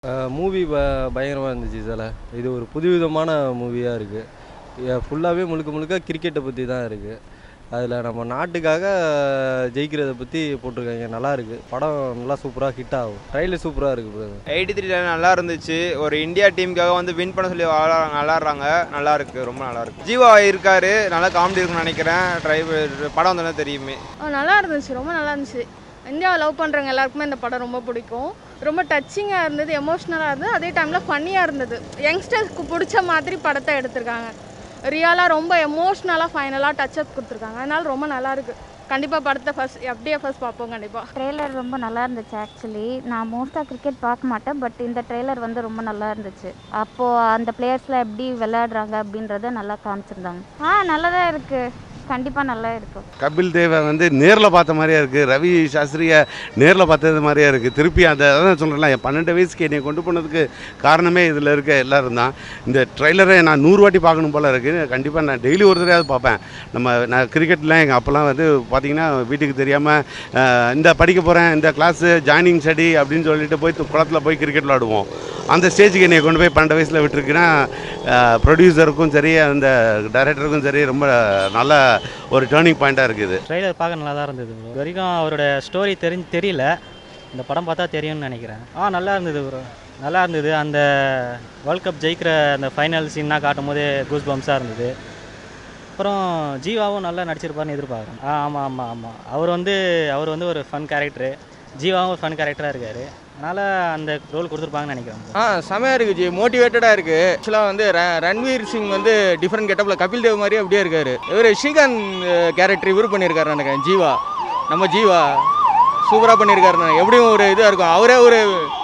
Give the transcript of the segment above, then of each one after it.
Movie ப பயங்கரமாக இருந்துச்சு இதில் இது ஒரு புதுவிதமான மூவியாக இருக்குது ஃபுல்லாகவே முழுக்க முழுக்க கிரிக்கெட்டை பற்றி தான் இருக்குது அதில் நம்ம நாட்டுக்காக ஜெயிக்கிறத பற்றி போட்டிருக்காங்க நல்லா இருக்கு படம் நல்லா சூப்பராக ஹிட் ஆகும் ட்ரைலர் சூப்பராக இருக்குது பிரதர் எயிட்டி த்ரீல நல்லா இருந்துச்சு ஒரு இந்தியா டீமுக்காக வந்து வின் பண்ண சொல்லி விளா- விளாட்றாங்க நல்லா இருக்கு ரொம்ப நல்லா இருக்கு ஜீவா இருக்காரு நல்லா காமெடி இருக்குன்னு நினைக்கிறேன் டிரைவர் படம் வந்தோன்னே தெரியுமே ஆ, நல்லா இருந்துச்சு ரொம்ப நல்லா இருந்துச்சு இந்தியாவை லவ் பண்ணுறவங்க எல்லாருக்குமே இந்த படம் ரொம்ப பிடிக்கும் ரொம்ப டச்சிங்காக இருந்தது எமோஷ்னலாக இருந்தது அதே டைமில் ஃபன்னியாக இருந்தது யங்ஸ்டர்ஸ்க்கு பிடிச்ச மாதிரி படத்தை எடுத்திருக்காங்க ரியலாக ரொம்ப எமோஷ்னலாக ஃபைனலாக டச்சப் கொடுத்துருக்காங்க அதனால ரொம்ப நல்லா இருக்கு கண்டிப்பாக படத்தை ஃபர்ஸ்ட் அப்படியே ஃபர்ஸ்ட் பார்ப்போம் கண்டிப்பாக ட்ரெய்லர் ரொம்ப நல்லா இருந்துச்சு ஆக்சுவலி நான் மோஸ்ட்டாக கிரிக்கெட் பார்க்க மாட்டேன் பட் இந்த ட்ரெய்லர் வந்து ரொம்ப நல்லா இருந்துச்சு அப்போது அந்த பிளேயர்ஸ்லாம் எப்படி விளையாடுறாங்க அப்படின்றத நல்லா காமிச்சிருந்தாங்க ஆ நல்லா தான் இருக்குது கண்டிப்பாக நல்லா இருக்கும் கபில் தேவை வந்து நேரில் பார்த்த மாதிரியே இருக்குது ரவி சாஸ்திரியை நேரில் பார்த்தது மாதிரியே இருக்குது திருப்பி அந்த அதான் சொல்கிறேன் என் பன்னெண்டு வயசுக்கு என்னை கொண்டு போனதுக்கு காரணமே இதில் இருக்க எல்லாரும் தான் இந்த ட்ரெய்லரை நான் நூறு வாட்டி பார்க்கணும் போல் இருக்குது கண்டிப்பாக நான் டெய்லி ஒரு தடவையாவது பார்ப்பேன் நம்ம நான் கிரிக்கெட்லாம் எங்கள் அப்போல்லாம் வந்து பார்த்திங்கன்னா வீட்டுக்கு தெரியாமல் இந்த படிக்க போகிறேன் இந்த கிளாஸு ஜாயினிங் ஸ்டடி அப்படின்னு சொல்லிட்டு போய் து- குளத்துல போய் கிரிக்கெட் விளாடுவோம் அந்த ஸ்டேஜுக்கு என்னை கொண்டு போய் பன்னெண்டு வயசில் விட்டுருக்குன்னா ப்ரொடியூசருக்கும் சரி அந்த டைரக்டருக்கும் சரி ரொம்ப நல்ல ஒரு டேர்னிங் பாயிண்ட்டாக இருக்குது ட்ரெய்லர் பார்க்க நல்லா தான் இருந்தது ப்ரோ இது வரைக்கும் அவரோட ஸ்டோரி தெரிஞ்சு தெரியல இந்த படம் பார்த்தா தெரியும்னு நினைக்கிறேன் ஆ நல்லா இருந்தது ப்ரோ நல்லா இருந்தது அந்த வேர்ல்ட் கப் ஜெயிக்கிற அந்த ஃபைனல் சீன்லாம் காட்டும் போதே கூஸ் பம்ஸாக இருந்தது அப்புறம் ஜீவாவும் நல்லா நடிச்சிருப்பாருன்னு எதிர்பார்க்குறேன் ஆ ஆமாம் ஆமாம் ஆமாம் அவர் வந்து அவர் வந்து ஒரு ஃபன் கேரக்டரு ஜீவாவும் ஒரு ஃபன் கேரக்டராக இருக்கார் அதனால் அந்த ரோல் கொடுத்துருப்பாங்கன்னு நினைக்கிறேன் bro. ஆ செமையாக இருக்கு ஜி மோட்டிவேட்டடாக இருக்கு ஆக்சுவலாக வந்து ர- ரன்வீர் சிங் வந்து டிஃப்ரெண்ட் கெட்டப்பில் கபில் தேவ் மாதிரியே அப்படியே இருக்காரு இவர் ஸ்ரீகாந்த் கேரக்டர் இவர் பண்ணியிருக்காரு நினைக்கிறேன் ஜீவா நம்ம ஜீவா சூப்பராக பண்ணியிருக்காரு நான் எப்படியும் ஒரு இதாக இருக்கும் அவரே ஒரு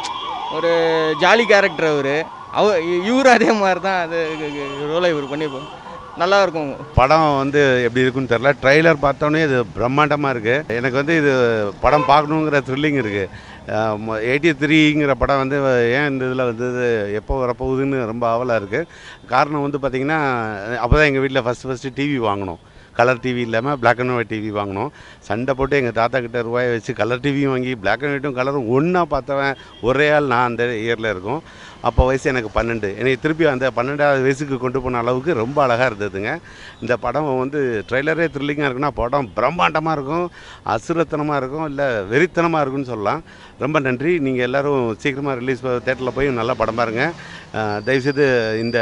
ஒரு ஜாலி கேரக்டர் அவர் அவர் இவரும் அதே மாதிரி தான் அது ரோலை இவர் பண்ணியிருப்போம் நல்லா இருக்கும் படம் வந்து எப்படி இருக்குன்னு தெரில ட்ரைலர் பார்த்தோன்னே இது பிரம்மாண்டமாக இருக்குது எனக்கு வந்து இது படம் பார்க்கணுங்கிற த்ரில்லிங் இருக்குது எயிட்டி த்ரீங்கிற படம் வந்து ஏன் இந்த இதில் வந்தது எப்போ வரப்போகுதுன்னு ரொம்ப ஆவலாக இருக்குது காரணம் வந்து பார்த்திங்கன்னா அப்போ தான் எங்கள் வீட்டில் ஃபஸ்ட்டு ஃபஸ்ட்டு டிவி வாங்கினோம் கலர் டிவி இல்லாமல் பிளாக் அண்ட் ஒயிட் டிவி வாங்கினோம் சண்டை போட்டு எங்கள் தாத்தா கிட்ட ரூபாயை வச்சு கலர் டிவியும் வாங்கி பிளாக் அண்ட் ஒயிட்டும் கலரும் ஒன்றா பார்த்தவன் ஒரே ஆள் நான் அந்த இயரில் இருக்கும் அப்போ வயசு எனக்கு பன்னெண்டு என்னை திருப்பி அந்த பன்னெண்டாவது வயசுக்கு கொண்டு போன அளவுக்கு ரொம்ப அழகாக இருந்ததுங்க இந்த படம் வந்து ட்ரெய்லரே த்ரில்லிங்காக இருக்குன்னா படம் பிரம்மாண்டமாக இருக்கும் அசுரத்தனமாக இருக்கும் இல்லை வெறித்தனமாக இருக்கும்னு சொல்லலாம் ரொம்ப நன்றி நீங்கள் எல்லோரும் சீக்கிரமாக ரிலீஸ் தேட்டரில் போய் நல்லா படம் பாருங்கள் அஹ் தயவுசெய்து இந்த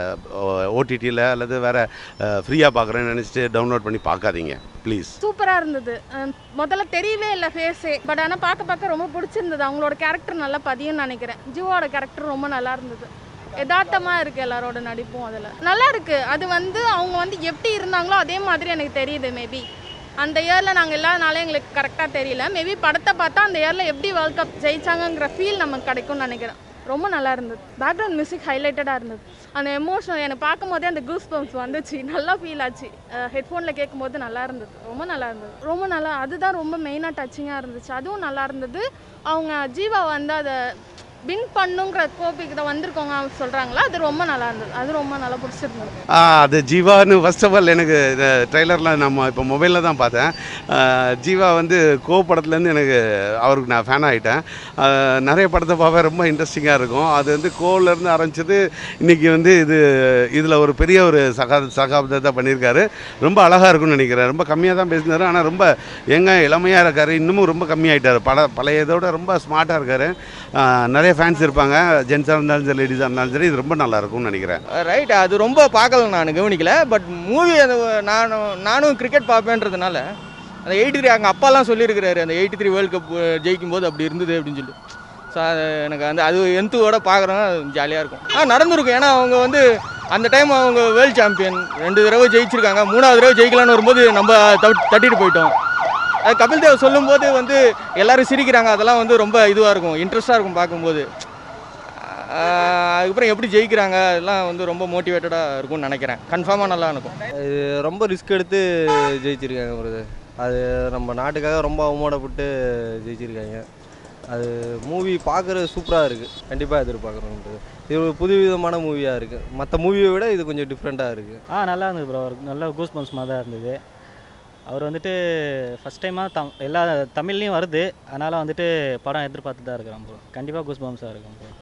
ஓடிடியில் அல்லது வேறு ஃப்ரீயாக பார்க்குறேன்னு நினச்சிட்டு டவுன்லோட் பண்ணி பார்க்காதீங்க ப்ளீஸ் சூப்பராக இருந்தது அஹ் முதல்ல தெரியவே இல்லை ஃபேஸே பட் ஆனால் பார்க்க பார்க்க ரொம்ப பிடிச்சிருந்தது அவங்களோட கேரக்டர் நல்லா பதியும்னு நினைக்கிறேன் ஜீவாவோட கேரக்டர் ரொம்ப நல்லா இருந்தது யதார்த்தமாக இருக்குது எல்லாரோட நடிப்பும் அதில் நல்லா இருக்கு அது வந்து அவங்க வந்து எப்படி இருந்தாங்களோ அதே மாதிரி எனக்கு தெரியுது மேபி அந்த இயரில் நாங்கள் இல்லாதனால எங்களுக்கு கரெக்டாக தெரியல மேபி படத்தை பார்த்தா அந்த இயரில் எப்படி வேர்ல்ட் கப் ஜெயிச்சாங்கங்கிற ஃபீல் நமக்கு கிடைக்கும்னு நினைக்கிறேன் ரொம்ப நல்லா இருந்தது பேக்ரவுண்ட் மியூசிக் ஹைலைட்டடாக இருந்தது அந்த எமோஷனல் எனக்கு பார்க்கும் போதே அந்த கூஸ் பம்ப்ஸ் வந்துச்சு நல்லா ஃபீல் ஆச்சு ஹெட்ஃபோனில் கேட்கும்போது நல்லா இருந்தது ரொம்ப நல்லா இருந்தது ரொம்ப நல்லா அதுதான் ரொம்ப மெயினாக டச்சிங்காக இருந்துச்சு அதுவும் நல்லா இருந்தது அவங்க ஜீவா வந்து அதை வின் பண்ணுங்கிற கோபிக்கு தான் வந்திருக்கோங்க சொல்கிறாங்களா அது ரொம்ப நல்லா இருந்தது அது ரொம்ப நல்லா பிடிச்சிருந்தது ஆ, அது ஜீவான்னு ஃபர்ஸ்ட் ஆஃப் ஆல் எனக்கு இந்த ட்ரெய்லரில் நம்ம இப்போ மொபைலில் தான் பார்த்தேன் ஆ, ஜீவா வந்து கோ படத்துலேருந்து எனக்கு அவருக்கு நான் ஃபேன் ஆகிட்டேன் நிறைய படத்தை பார்ப்பேன் ரொம்ப இன்ட்ரெஸ்டிங்காக இருக்கும் அது வந்து கோவிலேருந்து ஆரம்பிச்சது இன்றைக்கி வந்து இது இதில் ஒரு பெரிய ஒரு சகா சகாப்தத்தை பண்ணியிருக்காரு ரொம்ப அழகாக இருக்கும்னு நினைக்கிறேன் ரொம்ப கம்மியாக தான் பேசினார் ஆனால் ரொம்ப எங்க இளமையாக இருக்கார் இன்னமும் ரொம்ப கம்மியாயிட்டார் பல பழைய இதோட ரொம்ப ஸ்மார்ட்டாக இருக்கார் நிறைய ஃபேன்ஸ் இருப்பாங்க ஜென்ஸாக இருந்தாலும் சரி லேடிஸாக இருந்தாலும் சரி இது ரொம்ப நல்லா இருக்கும்னு நினைக்கிறேன் ரைட் அது ரொம்ப பார்க்கல நான் கவனிக்கல பட் மூவி அந்த நானும் நானும் கிரிக்கெட் பார்ப்பேன்றதுனால அந்த எயிட்டி த்ரீ அங்கே அப்பாலாம் சொல்லியிருக்கிறாரு அந்த எயிட்டி த்ரீ வேர்ல்டு கப் ஜெயிக்கும் போது அப்படி இருந்தது அப்படின்னு சொல்லி ஸோ அது எனக்கு அந்த அது எந்தோட பார்க்குறோம் ஜாலியாக இருக்கும் ஆ நடந்திருக்கும் ஏன்னா அவங்க வந்து அந்த டைம் அவங்க வேர்ல்டு சாம்பியன் ரெண்டு தடவை ஜெயிச்சிருக்காங்க மூணாவது தடவை ஜெயிக்கலான்னு வரும்போது நம்ம தட்- தட்டிட்டு போயிட்டோம் அது கபில் தேவ் சொல்லும்போது வந்து எல்லாரும் சிரிக்கிறாங்க அதெல்லாம் வந்து ரொம்ப இதுவாக இருக்கும் இன்ட்ரெஸ்ட்டாக இருக்கும் பார்க்கும்போது ஆஹ் அதுக்கப்புறம் எப்படி ஜெயிக்கிறாங்க அதெல்லாம் வந்து ரொம்ப மோட்டிவேட்டடாக இருக்கும்னு நினைக்கிறேன் கன்ஃபார்மாக நல்லா இருக்கும் இது ரொம்ப ரிஸ்க் எடுத்து ஜெயிச்சிருக்காங்க பிரதர் அது நம்ம நாட்டுக்காக ரொம்ப அவமானப்பட்டு ஜெயிச்சிருக்காங்க அது மூவி பார்க்குறது சூப்பராக இருக்குது கண்டிப்பாக எதிர்பார்க்குறோம் brother. இது ஒரு புதுவிதமான மூவியாக இருக்குது மற்ற மூவியை விட இது கொஞ்சம் டிஃப்ரெண்ட்டாக இருக்குது ஆ நல்லா இருந்தது ப்ரோ நல்ல கூஸ் பம்ஸ் மாதிரி தான் இருந்தது அவர் வந்துட்டு ஃபஸ்ட் டைமாக தம் எல்லா தமிழ்லேயும் வருது அதனால் வந்துட்டு படம் எதிர்பார்த்து தான் இருக்கிறோம் ப்ரோ கண்டிப்பாக கூஸ் பம்ஸாக இருக்கும் ப்ரோ